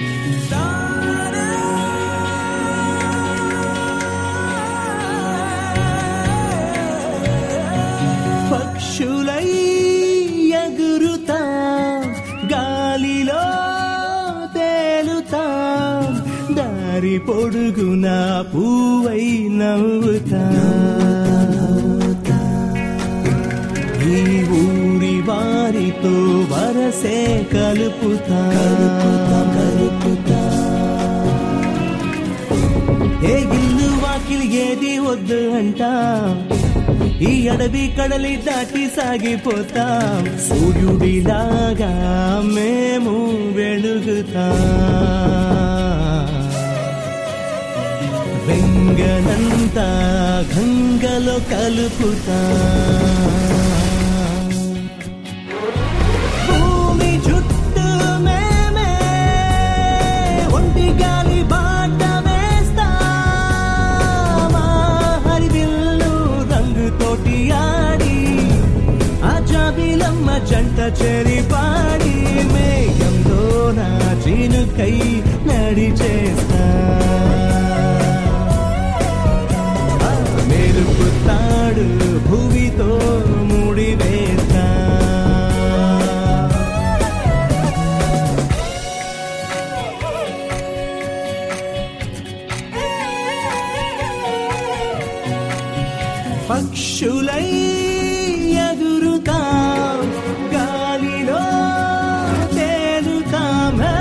పక్షులై ఎగురుతాం గాలిలో తేలుతాం దారి పొడుగున పూవై నవ్వుతాం ఈ ఊరి వారితో వరసే కలుపుతా ఏ ఇల్లు వాకిలి ఏది వద్దు అంట ఈ అడవి కడలి దాటి సాగిపోతాం సూర్యుడిలాగా మేము వెలుగుతాం వెంగనంతా గంగలో కలుపుతా భూమి చుట్టూ మేమే ఒంటి గాలి బాట వేస్తామా హరివిల్లు రంగుతోటి ఆడి ఆ జాబిలమ్మ జంట చెరి పాడి మేఘంలో నా చినుకై నడిచేస్తా ఆ మెరుపుతాడు భూమితో ముడివేస్తా పక్షులై ఎగురుతాం గాలిలో తేలుతాం హే.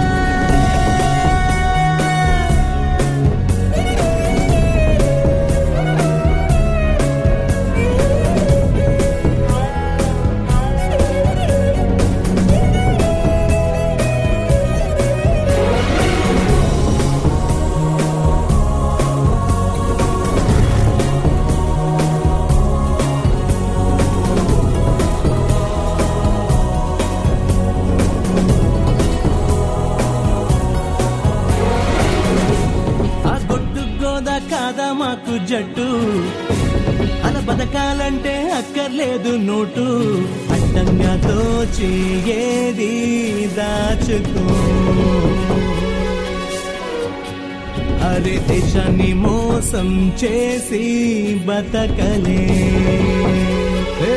ఆ గొడ్డు గోద కాదా మాకు జట్టు అలా బతకాలంటే అక్కర్లేదు నోటు అడ్డంగా దోచి ఏది దాచుకో అరే దేశాన్ని మోసం చేసి బతకలే ఏ,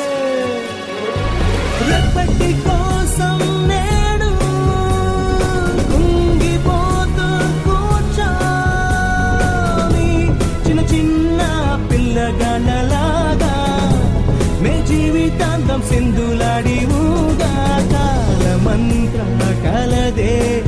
రెప్పటి కోసం నేడు కుంగిపోతూ కూర్చోని చిన్న చిన్న పిల్లగాళ్ళలాగా మే జీవితాంతం సింధులాడి ఊగా కాలమంత్ర కలదే